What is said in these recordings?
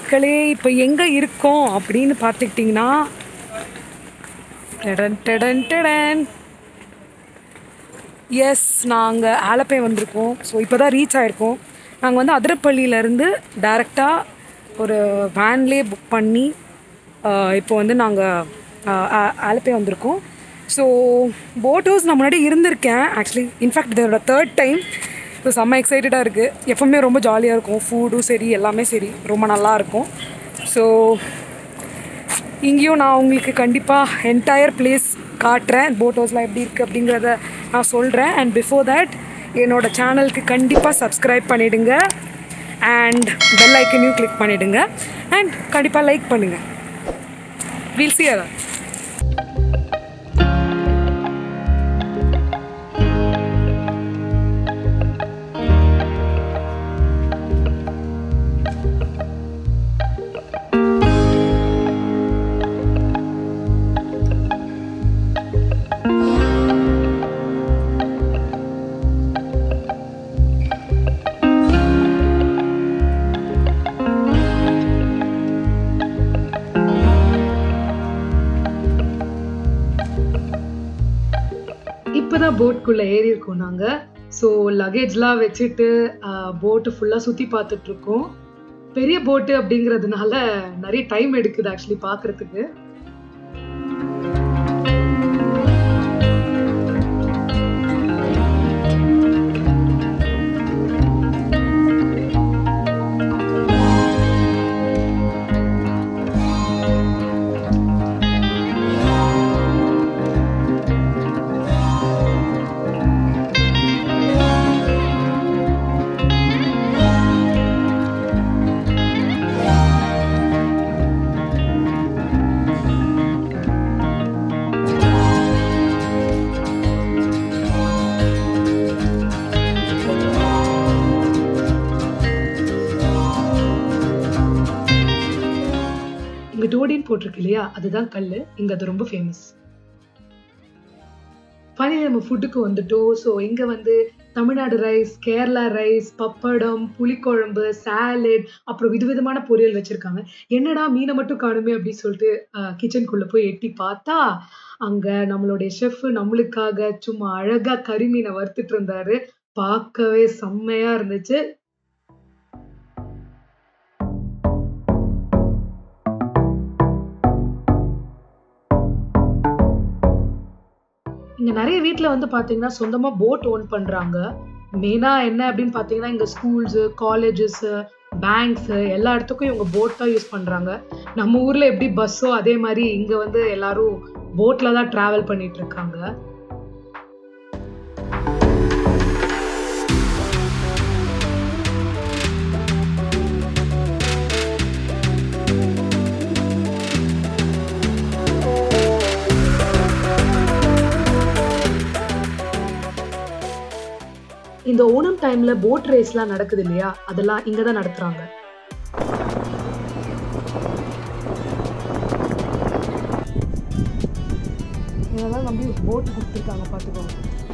மக்களே இப்போ எங்கே இருக்கோம் அப்படின்னு பார்த்துக்கிட்டிங்கன்னா டடன் டடன் டடன் எஸ் நாங்கள் ஆலப்பை வந்திருக்கோம் ஸோ இப்போ தான் ரீச் ஆகிருக்கோம் நாங்கள் வந்து அதிரப்பள்ளியிலேருந்து டேரெக்டாக ஒரு வேன்லேயே புக் பண்ணி ஆஹ், இப்போ வந்து நாங்கள் ஆலப்பை வந்திருக்கோம் ஸோ போட் ஹவுஸ் நான் முன்னாடி இருந்திருக்கேன் ஆக்சுவலி இன்ஃபேக்ட் இதோட தேர்ட் டைம் ஸோ செம்ம எக்ஸைட்டடாக இருக்குது எப்பவுமே ரொம்ப ஜாலியாக இருக்கும் ஃபுட்டும் சரி எல்லாமே சரி ரொம்ப நல்லா இருக்கும் ஸோ இங்கேயும் நான் உங்களுக்கு கண்டிப்பாக என்டையர் பிளேஸ் காட்டுறேன் போட் ஹவுஸ்லாம் எப்படி இருக்குது அப்படிங்கிறத நான் சொல்கிறேன் அண்ட் பிஃபோர் தட் என்னோடய சேனலுக்கு கண்டிப்பாக சப்ஸ்கிரைப் பண்ணிவிடுங்க அண்ட் பெல் ஐக்கனையும் கிளிக் பண்ணிவிடுங்க அண்ட் கண்டிப்பாக லைக் பண்ணுங்கள் வில் சி அதான் இப்போதான் போட்குள்ள ஏறி இருக்கோம் நாங்க ஸோ லக்கேஜ்லாம் வச்சுட்டு போட்டு ஃபுல்லா சுத்தி பார்த்துட்டு இருக்கோம் பெரிய போட்டு அப்படிங்கிறதுனால நிறைய டைம் எடுக்குது ஆக்சுவலி பார்க்கிறதுக்கு இங்க டோடின் போட்டிருக்கு இல்லையா அதுதான் கல் இங்க அது ரொம்ப ஃபேமஸ் ஃபைனலி நம்ம ஃபுட்டுக்கு வந்துட்டோம் ஸோ இங்க வந்து தமிழ்நாடு ரைஸ் கேரளா ரைஸ் பப்படம் புளிக்குழம்பு சாலட் அப்புறம் விதவிதமான பொரியல் வச்சிருக்காங்க என்னடா மீனை மட்டும் காணுமே அப்படின்னு சொல்லிட்டு கிச்சனுக்குள்ள போய் எட்டி பார்த்தா அங்க நம்மளுடைய ஷெஃப் நம்மளுக்காக சும்மா அழகா கறி மீனை வறுத்துட்டு இருந்தாரு பார்க்கவே செம்மையா இருந்துச்சு இங்க நிறைய வீட்ல வந்து பாத்தீங்கன்னா சொந்தமா போட் ஓன் பண்றாங்க மெயினா என்ன அப்படின்னு பாத்தீங்கன்னா இங்க ஸ்கூல்ஸ் காலேஜஸ் பேங்க்ஸ் எல்லா இடத்துக்கும் இவங்க போட் தான் யூஸ் பண்றாங்க நம்ம ஊர்ல எப்படி பஸ்ஸோ அதே மாதிரி இங்க வந்து எல்லாரும் போட்ல தான் டிராவல் பண்ணிட்டு இருக்காங்க இந்த ஓணம் டைம்ல போட் ரேஸ்லாம் நடக்குது இல்லையா அதெல்லாம் இங்க தான் நடத்துறாங்க இதெல்லாம் நம்பி போட்டு கொடுத்துருக்காங்க பார்த்துக்கோங்க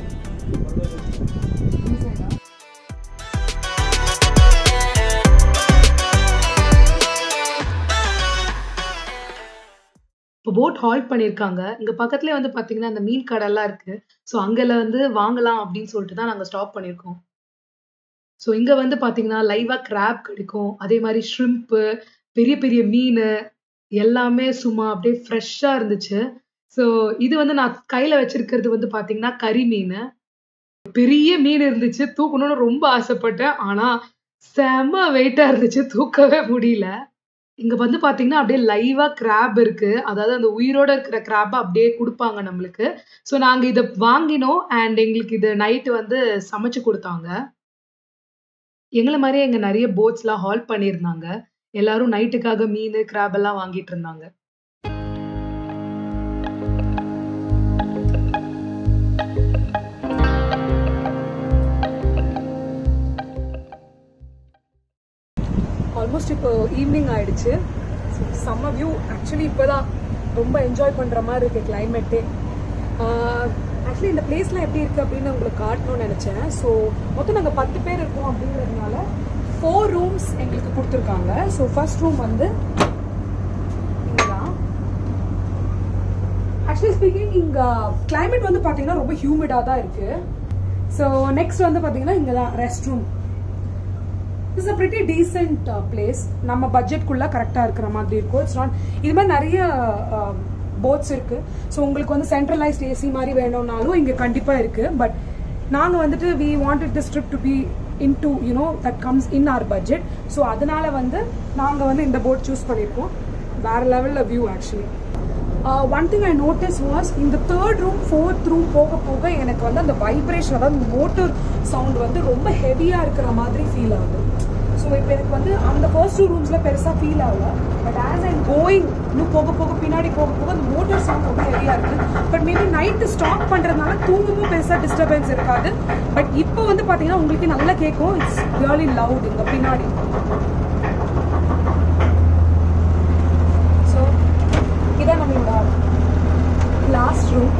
இப்போ போட் ஹால்ட் பண்ணியிருக்காங்க இங்க பக்கத்துலேயே வந்து பாத்தீங்கன்னா அந்த மீன் கடைலாம் இருக்கு ஸோ அங்கல வந்து வாங்கலாம் அப்படின்னு சொல்லிட்டு தான் நாங்க ஸ்டாப் பண்ணியிருக்கோம் ஸோ இங்க வந்து பாத்தீங்கன்னா லைவா கிராப் கிடைக்கும் அதே மாதிரி ஷ்ரிம்ப்பு பெரிய பெரிய மீன் எல்லாமே சும்மா அப்படியே ஃப்ரெஷ்ஷா இருந்துச்சு ஸோ இது வந்து நான் கையில வச்சிருக்கிறது வந்து பாத்தீங்கன்னா கறி மீன் பெரிய மீன் இருந்துச்சு தூக்கணும்னு ரொம்ப ஆசைப்பட்டேன் ஆனா செம வெயிட்டா இருந்துச்சு தூக்கவே முடியல இங்க வந்து பாத்தீங்கன்னா அப்படியே லைவா கிராப் இருக்கு அதாவது அந்த உயிரோட இருக்கிற கிராப் அப்படியே கொடுப்பாங்க நம்மளுக்கு ஸோ நாங்க இதை வாங்கினோம் அண்ட் எங்களுக்கு இது நைட்டு வந்து சமைச்சு கொடுத்தாங்க எங்களை மாதிரியே இங்க நிறைய போட்ஸ்லாம் ஹால் பண்ணியிருந்தாங்க எல்லாரும் நைட்டுக்காக மீன் கிராப் எல்லாம் வாங்கிட்டு இருந்தாங்க ஆல்மோஸ்ட் இப்போ ஈவினிங் ஆயிடுச்சு செம்ம வியூ ஆக்சுவலி இப்போ தான் ரொம்ப என்ஜாய் பண்ணுற மாதிரி இருக்குது கிளைமேட்டே ஆக்சுவலி இந்த பிளேஸ்லாம் எப்படி இருக்குது அப்படின்னு உங்களுக்கு காட்டணும்னு நினச்சேன் ஸோ மொத்தம் நாங்கள் பத்து பேர் இருக்கோம் அப்படிங்கிறதுனால ஃபோர் ரூம்ஸ் எங்களுக்கு கொடுத்துருக்காங்க ஸோ ஃபர்ஸ்ட் ரூம் வந்து இங்கதான் ஆக்சுவலி ஸ்பீக்கிங் இங்கே climate வந்து பார்த்தீங்கன்னா ரொம்ப ஹியூமிடாக தான் இருக்கு ஸோ நெக்ஸ்ட் வந்து பார்த்தீங்கன்னா இங்கே தான் rest room it's a pretty decent place நம்ம பட்ஜெட்குள்ளே கரெக்டாக இருக்கிற மாதிரி இருக்கும் இட்ஸ் நாட் இது மாதிரி நிறைய போட்ஸ் இருக்கு ஸோ உங்களுக்கு வந்து சென்ட்ரலைஸ்ட் ஏசி மாதிரி வேணும்னாலும் இங்கே கண்டிப்பாக இருக்கு பட் நாங்கள் வந்துட்டு we wanted this trip to be in to you know that comes in our budget so அதனால வந்து நாங்கள் வந்து இந்த போட் சூஸ் பண்ணியிருக்கோம் வேற லெவலில் view actually one thing I notice was இந்த தேர்ட் ரூம் ஃபோர்த் ரூம் போக போக எனக்கு வந்து அந்த வைப்ரேஷன் அதாவது மோட்டர் சவுண்ட் வந்து ரொம்ப ஹெவியாக இருக்கிற மாதிரி ஃபீல் ஆகுது ஸோ இப்போ எனக்கு வந்து அந்த ஃபர்ஸ்ட் டூ ரூம்ஸில் பெருசாக ஃபீல் ஆகல பட் ஆஸ் ஐ கோயிங் இன்னும் போக போக பின்னாடி போக போக அந்த மோட்டர் சவுண்ட் ரொம்ப ஹெவியாக இருக்குது பட் மேபி நைட்டு ஸ்டாப் பண்ணுறதுனால தூங்கவும் பெருசாக டிஸ்டர்பன்ஸ் இருக்காது பட் இப்போ வந்து பார்த்தீங்கன்னா உங்களுக்கு நல்லா கேட்கும் இட்ஸ் ரியலி லவுட் இங்கே பின்னாடி ஸோ இதான் நம்மளோட லாஸ்ட் ரூம்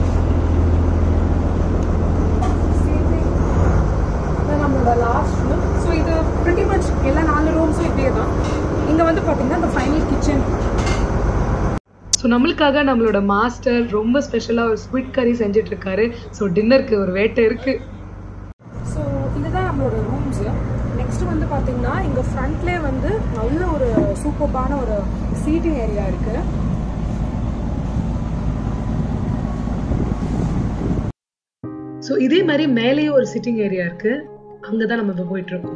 இதான் நம்மளோட லாஸ்ட் ரூம் ஸோ இது pretty மச் எல்லா நாலு ரூம்ஸும் இப்படியே தான் இங்கே வந்து பார்த்தீங்கன்னா இந்த ஃபைனல் கிச்சன் ஸோ நம்மளுக்காக நம்மளோட மாஸ்டர் ரொம்ப ஸ்பெஷலாக ஒரு ஸ்குவிட் கறி செஞ்சுட்டு இருக்காரு ஸோ டின்னருக்கு ஒரு வேட்டை இருக்கு ஸோ இதுதான் நம்மளோட ரூம்ஸு நெக்ஸ்ட் வந்து பார்த்தீங்கன்னா இங்கே ஃப்ரண்ட்லேயே வந்து நல்ல ஒரு சூப்பர்பான ஒரு சீட்டிங் ஏரியா இருக்குது ஸோ இதே மாதிரி மேலேயே ஒரு சிட்டிங் ஏரியா இருக்கு அங்கே தான் நம்ம இப்போ போயிட்டு இருக்கோம்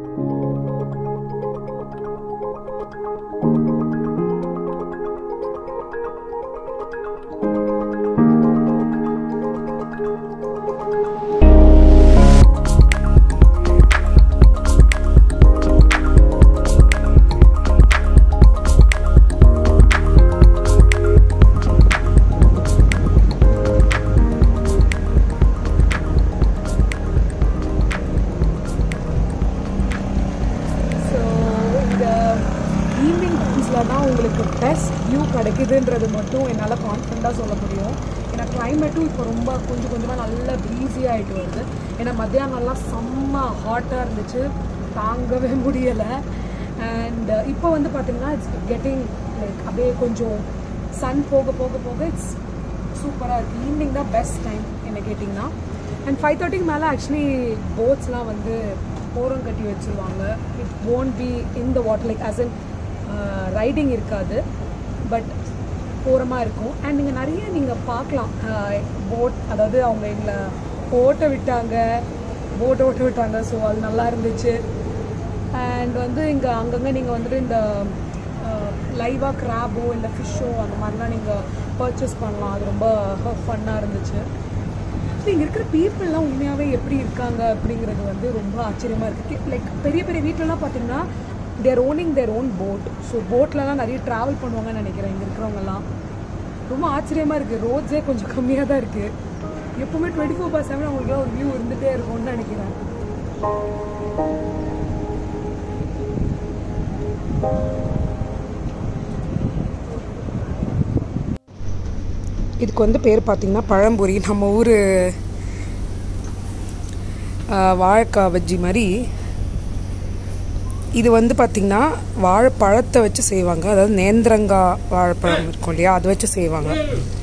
ஸோ இந்த ஈவினிங் டைம்ஸில் தான் உங்களுக்கு பெஸ்ட் வியூ கிடைக்குதுன்றது மட்டும் என்னால் கான்ஃபிடண்ட்டாக சொல்ல முடியும் ஏன்னா கிளைமேட்டும் இப்போ ரொம்ப கொஞ்சம் கொஞ்சமாக நல்ல ப்ரீஸி ஆகிட்டு வருது ஏன்னா மத்தியானம்லாம் செம்ம ஹாட்டாக இருந்துச்சு தாங்கவே முடியலை அண்ட் இப்போ வந்து பார்த்தீங்கன்னா இட்ஸ் கெட்டிங் லைக் அப்படியே கொஞ்சம் சன் போக போக போக இட்ஸ் சூப்பராக இருக்குது ஈவினிங் தான் பெஸ்ட் டைம் என்ன கேட்டிங்கன்னா அண்ட் ஃபைவ் தேர்ட்டிக்கு மேலே ஆக்சுவலி போட்ஸ்லாம் வந்து ஓரம் கட்டி வச்சுருவாங்க it won't be in the water like as in riding இருக்காது பட் ஓரமாக இருக்கும் அண்ட் நீங்கள் நிறைய நீங்கள் பார்க்கலாம் போட் அதாவது அவங்க எங்களை ஓட்ட விட்டாங்க போட் ஓட்ட விட்டாங்க ஸோ அது நல்லா இருந்துச்சு அண்ட் வந்து இங்கே அங்கங்கே நீங்கள் வந்துட்டு இந்த லைவாக கிராபோ இல்லை ஃபிஷ்ஷோ அந்த மாதிரிலாம் நீங்கள் பர்ச்சேஸ் பண்ணலாம் அது ரொம்ப ஃபன்னாக இருந்துச்சு ஸோ இங்கே இருக்கிற பீப்புளெலாம் உண்மையாகவே எப்படி இருக்காங்க அப்படிங்கிறது வந்து ரொம்ப ஆச்சரியமாக இருக்குது லைக் பெரிய பெரிய வீட்டிலலாம் பார்த்தீங்கன்னா their owning their own boat so போட்லலாம் நிறைய ட்ராவல் பண்ணுவாங்கன்னு நினைக்கிறேன் இங்கே இருக்கிறவங்கலாம் ரொம்ப ஆச்சரியமாக இருக்குது ரோட்ஸே கொஞ்சம் கம்மியாக தான் இருக்குது எப்போவுமே டுவெண்ட்டி ஃபோர் பார் செவன் அவங்களுக்கு ஒரு வியூ இருந்துகிட்டே இருக்கும்னு நினைக்கிறேன் இதுக்கு வந்து பேர் பார்த்தீங்கன்னா பழம்பொரி நம்ம ஊர் வாழைக்காய் பஜ்ஜி மாதிரி இது வந்து பார்த்திங்கன்னா வாழைப்பழத்தை வச்சு செய்வாங்க அதாவது நேந்திரங்காய் வாழைப்பழம் இருக்கும் இல்லையா அதை வச்சு செய்வாங்க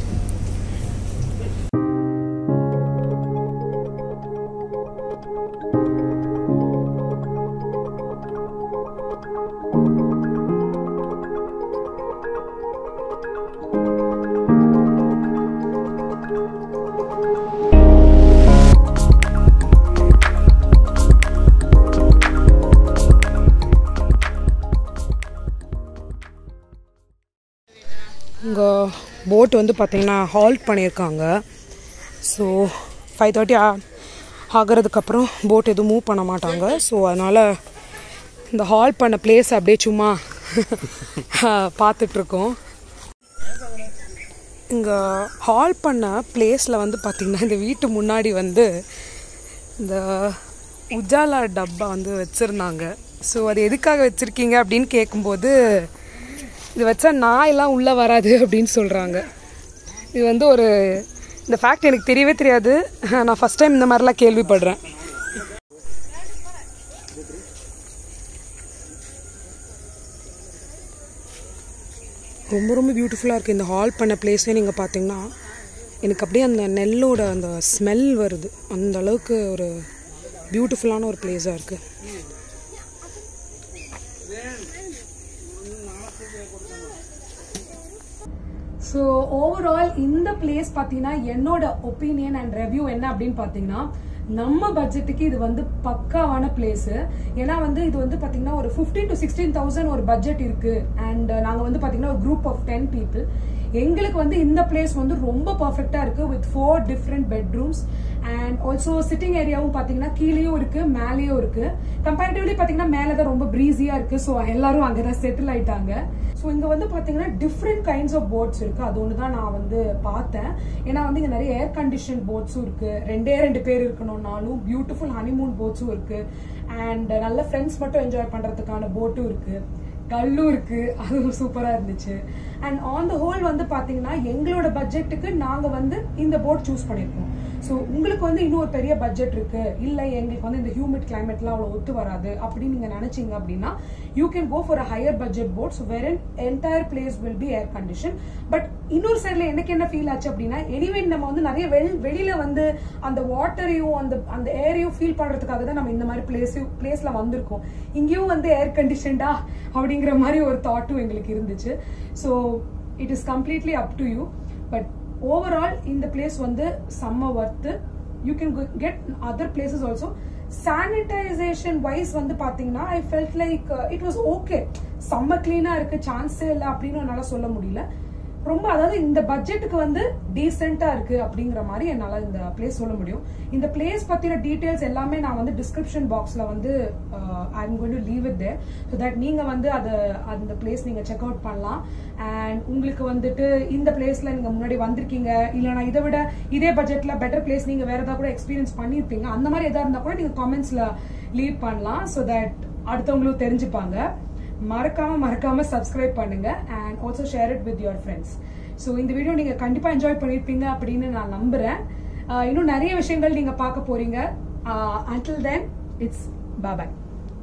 இங்கே போட் வந்து பார்த்திங்கன்னா ஹால்ட் பண்ணியிருக்காங்க ஸோ ஃபைவ் தேர்ட்டி ஆ ஆகிறதுக்கப்புறம் போட் எதுவும் மூவ் பண்ண மாட்டாங்க ஸோ அதனால் இந்த ஹால் பண்ண பிளேஸ் அப்படியே சும்மா பார்த்துட்ருக்கோம் இங்கே ஹால் பண்ண பிளேஸில் வந்து பார்த்திங்கன்னா இந்த வீட்டு முன்னாடி வந்து இந்த உஜாலா டப்பா வந்து வச்சுருந்தாங்க ஸோ அது எதுக்காக வச்சுருக்கீங்க அப்படின்னு கேட்கும்போது இது வச்சா நாயெல்லாம் உள்ளே வராது அப்படின்னு சொல்கிறாங்க இது வந்து ஒரு இந்த ஃபேக்ட் எனக்கு தெரியவே தெரியாது நான் ஃபஸ்ட் டைம் இந்த மாதிரிலாம் கேள்விப்படுறேன் ரொம்ப ரொம்ப பியூட்டிஃபுல்லாக இருக்குது இந்த ஹால் பண்ண பிளேஸே நீங்கள் பார்த்தீங்கன்னா எனக்கு அப்படியே அந்த நெல்லோட அந்த ஸ்மெல் வருது அந்த அளவுக்கு ஒரு பியூட்டிஃபுல்லான ஒரு பிளேஸாக இருக்குது ஸோ ஓவரால் இந்த பிளேஸ் பார்த்தீங்கன்னா என்னோட ஒப்பீனியன் அண்ட் ரெவ்யூ என்ன அப்படின்னு பார்த்தீங்கன்னா நம்ம பட்ஜெட்டுக்கு இது வந்து பக்காவான பிளேஸ் ஏன்னா வந்து இது வந்து பார்த்தீங்கன்னா ஒரு ஃபிஃப்டீன் டு சிக்ஸ்டீன் தௌசண்ட் ஒரு பட்ஜெட் இருக்கு அண்ட் நாங்கள் வந்து பார்த்தீங்கன்னா ஒரு குரூப் ஆஃப் டென் பீப்புள் எங்களுக்கு வந்து இந்த பிளேஸ் வந்து ரொம்ப பர்ஃபெக்டா இருக்கு with four different bedrooms and also sitting ஏரியாவும் பாத்தீங்கன்னா கீழேயும் இருக்கு மேலேயும் இருக்கு கம்பேரிட்டிவ்லி பாத்தீங்கன்னா மேலே தான் ரொம்ப ப்ரீஸியா இருக்கு ஸோ எல்லாரும் அங்கே தான் செட்டில் ஆயிட்டாங்க ஸோ இங்க வந்து பாத்தீங்கன்னா டிஃப்ரெண்ட் கைண்ட்ஸ் ஆஃப் போட்ஸ் இருக்கு அது ஒன்று தான் நான் வந்து பார்த்தேன் ஏன்னா வந்து இங்க நிறைய ஏர் கண்டிஷன் போட்ஸும் இருக்கு ரெண்டே ரெண்டு பேர் இருக்கணும்னாலும் பியூட்டிஃபுல் ஹனிமூன் போட்ஸும் இருக்கு அண்ட் நல்ல ஃப்ரெண்ட்ஸ் மட்டும் என்ஜாய் பண்றதுக்கான போட்டும் இருக்கு கல்லும் இருக்கு அதுவும் சூப்பரா இருந்துச்சு அண்ட் ஆன் த ஹோல் வந்து பாத்தீங்கன்னா எங்களோட பட்ஜெட்டுக்கு நாங்க வந்து இந்த போட் சூஸ் பண்ணிருக்கோம் ஸோ உங்களுக்கு வந்து இன்னும் ஒரு பெரிய பட்ஜெட் இருக்கு இல்ல எங்களுக்கு வந்து இந்த ஹியூமிட் கிளைமேட்லாம் அவ்வளோ ஒத்து வராது அப்படின்னு நீங்க நினைச்சீங்க அப்படின்னா you can go for a higher budget boat so where entire place will be air condition but இன்னொரு சைட்ல எனக்கு என்ன ஃபீல் ஆச்சு அப்படின்னா எனிவே நம்ம வந்து நிறைய வெளி வெளியில வந்து அந்த வாட்டரையும் அந்த அந்த ஏரையும் ஃபீல் பண்றதுக்காக தான் நம்ம இந்த மாதிரி பிளேஸ் பிளேஸ்ல வந்திருக்கோம் இங்கேயும் வந்து ஏர் கண்டிஷன்டா அப்படிங்கிற மாதிரி ஒரு தாட்டும் எங்களுக்கு இருந்துச்சு so it is completely up to you but overall இந்த பிளேஸ் வந்து செம்ம worth you can get other places also sanitization wise வந்து பாத்தீங்கன்னா I felt like it was okay செம்ம கிளீனா இருக்கு சான்ஸே இல்லை அப்படின்னு என்னால சொல்ல முடியல ரொம்ப அதாவது இந்த பட்ஜெட்டுக்கு வந்து டீசெண்டா இருக்கு அப்படிங்கிற மாதிரி என்னால இந்த பிளேஸ் சொல்ல முடியும் இந்த பிளேஸ் பத்தின டீடைல்ஸ் எல்லாமே நான் வந்து டிஸ்கிரிப்ஷன் பாக்ஸ்ல வந்து I am going to leave it there so that நீங்க வந்து அதை அந்த பிளேஸ் நீங்க செக் அவுட் பண்ணலாம் அண்ட் உங்களுக்கு வந்துட்டு இந்த பிளேஸ்ல நீங்க முன்னாடி வந்திருக்கீங்க இல்லைனா இதை விட இதே பட்ஜெட்ல பெட்டர் பிளேஸ் நீங்க வேற ஏதாவது கூட எக்ஸ்பீரியன்ஸ் பண்ணிருப்பீங்க அந்த மாதிரி எதாவது இருந்தா கூட நீங்க காமெண்ட்ஸ்ல லீவ் பண்ணலாம் ஸோ தட் அடுத்தவங்களும் தெரிஞ்சுப்பாங்க மறக்காம மறக்காம சப்ஸ்கிரைப் பண்ணுங்க and also share it with your friends so இந்த வீடியோ நீங்க கண்டிப்பா என்ஜாய் பண்ணிருப்பீங்க அப்படின்னு நான் நம்புறேன் இன்னும் நிறைய விஷயங்கள் நீங்க பார்க்க போறீங்க அண்டில் தென் இட்ஸ் பாய்